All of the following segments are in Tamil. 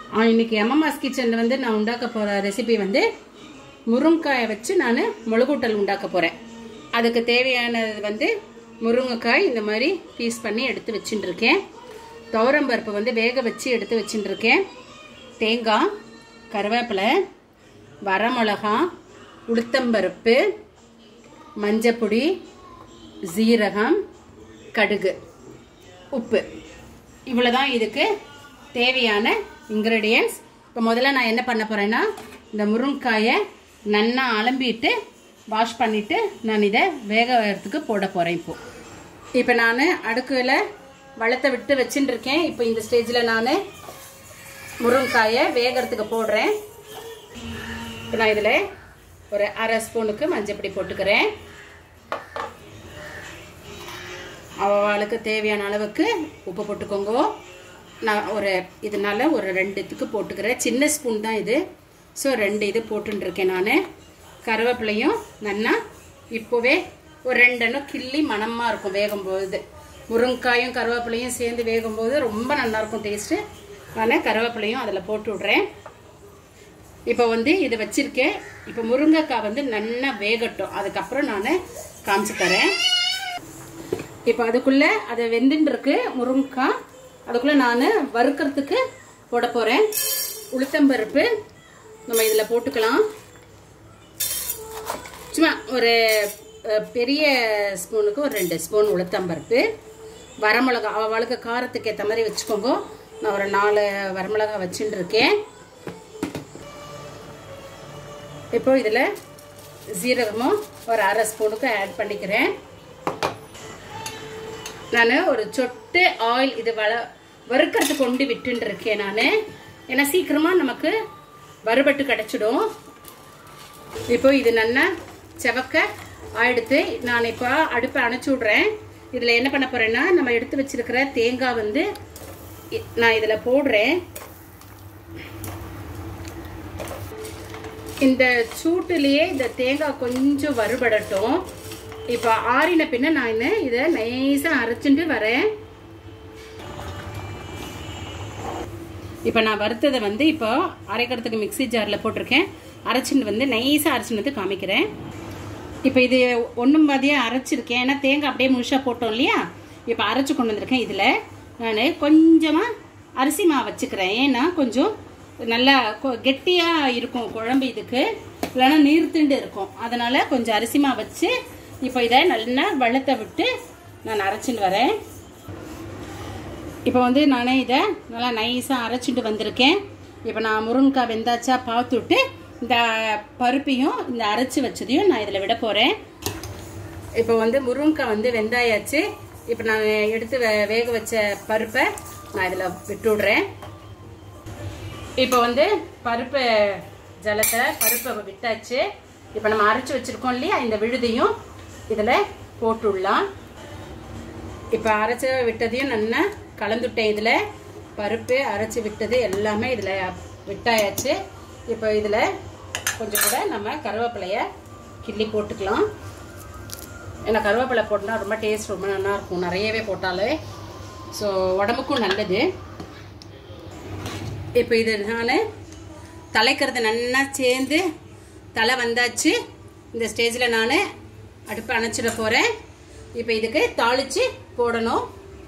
ஆ, இன்னைக்கு எம்எம்எஸ் கிச்சனில் வந்து நான் உண்டாக்க போகிற ரெசிபி வந்து முருங்கைக்காயை வச்சு நான் முழுக்கூட்டல் உண்டாக்க போகிறேன் அதுக்கு தேவையானது வந்து முருங்கைக்காய் இந்த மாதிரி பீஸ் பண்ணி எடுத்து வச்சுட்டு இருக்கேன் துவரம்பருப்பு வந்து வேக வச்சு எடுத்து வச்சுட்டு இருக்கேன் தேங்காய் கருவேப்பிலை வரமிளகா உளுத்தம்பருப்பு மஞ்சப்பொடி ஜீரகம் கடுகு உப்பு இவ்வளோதான் இதுக்கு தேவையான இன்க்ரீடியன்ஸ் இப்போ முதல்ல நான் என்ன பண்ண போகிறேன்னா இந்த முருங்கைக்காயை நன்னா அலம்பிட்டு வாஷ் பண்ணிவிட்டு நான் இதை வேக வைக்கிறதுக்கு போட போகிறேன் இப்போ இப்போ நான் அடுக்கில் வளத்தை விட்டு வச்சுட்டு இருக்கேன் இப்போ இந்த ஸ்டேஜில் நான் முருங்கைக்காயை வேகிறதுக்கு போடுறேன் இப்போ நான் இதில் ஒரு அரை ஸ்பூனுக்கு மஞ்சப்பொடி போட்டுக்கிறேன் அவளுக்கு தேவையான அளவுக்கு உப்பு போட்டுக்கோங்க நான் ஒரு இதனால ஒரு ரெண்டு இதுக்கு போட்டுக்கிறேன் சின்ன ஸ்பூன் தான் இது ஸோ ரெண்டு இது போட்டுருக்கேன் நான் கருவேப்பிலையும் நல்லா இப்போவே ஒரு ரெண்டெண்ணம் கிள்ளி மணமாக இருக்கும் வேகும்போது முருங்காயும் கருவேப்பிலையும் சேர்ந்து வேகும்போது ரொம்ப நல்லாயிருக்கும் டேஸ்ட்டு நான் கருவேப்பிலையும் அதில் போட்டு விட்றேன் இப்போ வந்து இதை வச்சுருக்கேன் இப்போ முருங்கைக்காய் வந்து நல்லா வேகட்டும் அதுக்கப்புறம் நான் காமிச்சு தரேன் இப்போ அதுக்குள்ளே அதை வெந்துட்டு இருக்கு முருங்கைக்காய் அதுக்குள்ளே நான் வறுக்கிறதுக்கு போட போகிறேன் உளுத்தம்பருப்பு நம்ம இதில் போட்டுக்கலாம் சும்மா ஒரு அஹ், பெரிய ஸ்பூனுக்கு ஒரு ரெண்டு ஸ்பூன் உளுத்தம்பருப்பு வரமிளகா அவளுக்கு காரத்துக்கு ஏற்ற மாதிரி வச்சுக்கோங்க நான் ஒரு நாலு வரமிளகா வச்சுட்டு இருக்கேன் இப்போ இதில் ஜீரகமும் ஒரு அரை ஸ்பூனுக்கு ஆட் பண்ணிக்கிறேன் நான் ஒரு சொட்டு ஆயில் இது வள வறுக்கிறதுக்கு கொண்டு விட்டுன்னு இருக்கேன் நான் ஏன்னா சீக்கிரமாக நமக்கு வறுபட்டு கிடச்சிடும் இப்போ இது நல்லா செவக்க ஆயிடுத்து நான் இப்போ அடுப்பை அணைச்சி விட்றேன் இதில் என்ன பண்ண போகிறேன்னா நம்ம எடுத்து வச்சிருக்கிற தேங்காய் வந்து இ- நான் இதில் போடுறேன் இந்த சூட்டுலேயே இந்த தேங்காய் கொஞ்சம் வறுபடட்டும் இப்போ ஆறின பின்ன நான் இதை நைஸாக அரைச்சிட்டு வரேன் இப்போ நான் வறுத்ததை வந்து இப்போ அரைக்கிறதுக்கு மிக்ஸி ஜாரில் போட்டிருக்கேன் அரைச்சிட்டு வந்து நைஸாக அரைச்சிட்டு வந்து காமிக்கிறேன் இப்போ இது ஒன்றும் பாதியாக அரைச்சிருக்கேன் ஏன்னா தேங்காய் அப்படியே முழுசாக போட்டோம் இல்லையா இப்போ அரைச்சி கொண்டு வந்திருக்கேன் இதில் நான் கொஞ்சமாக அரிசி மாவு வச்சுக்கிறேன் ஏன்னா கொஞ்சம் நல்லா கொ- கெட்டியா இருக்கும் குழம்பு இதுக்கு இல்லைன்னா நீர்த்துண்டு இருக்கும் அதனால் கொஞ்சம் அரிசி மாவு வச்சு இப்போ இதை நல்லா வெள்ளத்தை விட்டு நான் அரைச்சிட்டு வரேன் இப்போ வந்து நானே இதை நல்லா நைஸாக அரைச்சிட்டு வந்திருக்கேன் இப்போ நான் முருங்கைக்காய் வெந்தாச்சா பார்த்துட்டு இந்த பருப்பையும் இந்த அரைச்சி வச்சதையும் நான் இதில் விட போகிறேன் இப்போ வந்து முருங்கைக்காய் வந்து வெந்தாயாச்சு இப்போ நான் எடுத்து வே- வேக வச்ச பருப்பை நான் இதில் விட்டு விடுறேன் இப்போ வந்து பருப்பு ஜலத்தை பருப்பை விட்டாச்சு இப்போ நம்ம அரைச்சி வச்சிருக்கோம் இல்லையா இந்த விழுதையும் இதில் போட்டு விடலாம் இப்போ அரைச்சி விட்டதையும் நல்லா கலந்துட்டேன் இதில் பருப்பு அரைச்சி விட்டது எல்லாமே இதில் விட்டாயாச்சு இப்போ இதில் கொஞ்சம் கூட நம்ம கருவேப்பிலைய கிள்ளி போட்டுக்கலாம் ஏன்னா கருவேப்பிலை போட்டால் ரொம்ப டேஸ்ட் ரொம்ப நல்லா இருக்கும் நிறையவே போட்டாலே ஸோ உடம்புக்கும் நல்லது இப்போ இது நான் தலைக்கிறது நல்லா சேர்ந்து தலை வந்தாச்சு இந்த ஸ்டேஜில் நான் அடுப்பை அணைச்சிட போகிறேன் இப்போ இதுக்கு தாளித்து போடணும்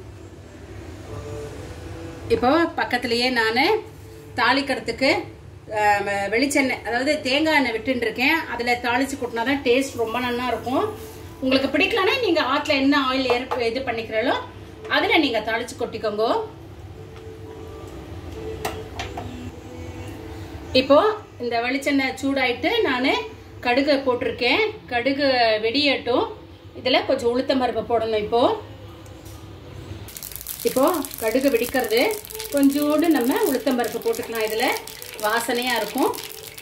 இப்போ பக்கத்துலேயே நான் தாளிக்கிறதுக்கு ஆஹ், வெ- வெளிச்செண்ணெய் அதாவது தேங்காய் எண்ணெய் விட்டுன்னு இருக்கேன் அதில் தாளித்து கொட்டினா தான் டேஸ்ட் ரொம்ப நல்லா இருக்கும் உங்களுக்கு பிடிக்கலன்னா நீங்கள் ஆற்றுல என்ன ஆயில் ஏற்ப இது பண்ணிக்கிறீங்களோ அதில் நீங்கள் தாளித்து கொட்டிக்கோங்க இப்போ இந்த வெளிச்செண்ணெய் சூடாயிட்டு நான் கடுகு போட்டிருக்கேன் கடுகு வெடியட்டும் இதில் கொஞ்சம் உளுத்தம் பருப்பு போடணும் இப்போ இப்போ கடுகு வெடிக்கிறது கொஞ்சோண்டு நம்ம உளுத்தம் பருப்பு போட்டுக்கலாம் இதில் வாசனையாக இருக்கும்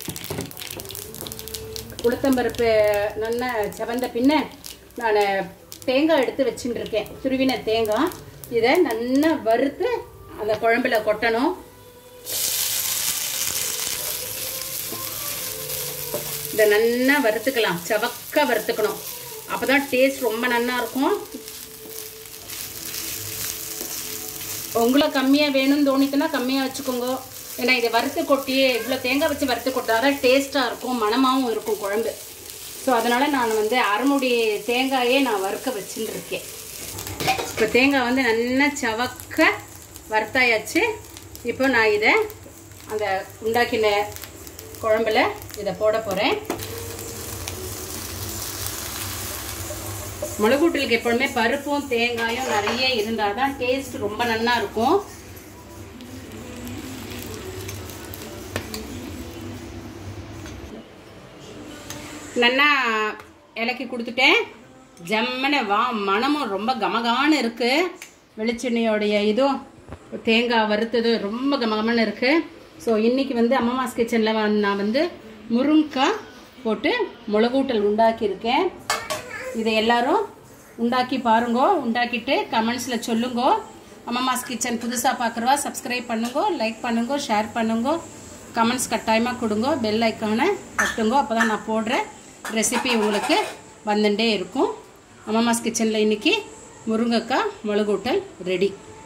உளுத்தம் பருப்பு நல்லா செவந்த பின்ன நான் தேங்காய் எடுத்து வச்சுட்டு இருக்கேன் துருவின தேங்காய் இதை நல்லா வறுத்து அந்த குழம்புல கொட்டணும் இதை நல்லா வறுத்துக்கலாம் செவக்க வறுத்துக்கணும் அப்பதான் டேஸ்ட் ரொம்ப நல்லா இருக்கும் உங்களை கம்மியாக வேணும்னு தோணித்துன்னா கம்மியாக வச்சுக்கோங்க ஏன்னா இதை வறுத்து கொட்டியே இவ்வளோ தேங்காய் வச்சு வறுத்து கொட்டினா தான் டேஸ்ட்டாக இருக்கும் மணமாகவும் இருக்கும் குழம்பு ஸோ அதனால் நான் வந்து அரைமுடி தேங்காயே நான் வறுக்க வச்சுட்டு இருக்கேன் இப்போ தேங்காய் வந்து நல்லா சவக்க வறுத்தாயாச்சு இப்போ நான் இதை அந்த உண்டாக்கின குழம்புல இதை போட போகிறேன் மிளகுட்டலுக்கு எப்பொழுதுமே பருப்பும் தேங்காயும் நிறைய இருந்தால் தான் டேஸ்ட் ரொம்ப நல்லா இருக்கும் நல்லா இலக்கி கொடுத்துட்டேன் ஜம்மனை வா மனமும் ரொம்ப கமகான்னு இருக்கு வெளிச்செண்ணையோடைய இதுவும் தேங்காய் வறுத்தது ரொம்ப கமகமன்னு இருக்கு ஸோ இன்னைக்கு வந்து அம்மாஸ் கிச்சனில் நான் வந்து முருங்கைக்காய் போட்டு மிளகூட்டல் உண்டாக்கியிருக்கேன் இதை எல்லாரும் உண்டாக்கி பாருங்கோ உண்டாக்கிட்டு கமெண்ட்ஸில் சொல்லுங்கோ அம்மாஸ் கிச்சன் புதுசாக பார்க்குறவா சப்ஸ்கிரைப் பண்ணுங்கோ லைக் பண்ணுங்கோ ஷேர் பண்ணுங்கோ கமெண்ட்ஸ் கட்டாயமாக கொடுங்கோ பெல் ஐக்கானை தட்டுங்கோ அப்போ தான் நான் போடுற ரெசிபி உங்களுக்கு வந்துட்டே இருக்கும் அம்மாஸ் கிச்சனில் இன்றைக்கி முருங்கைக்காய் மிளகூட்டல் ரெடி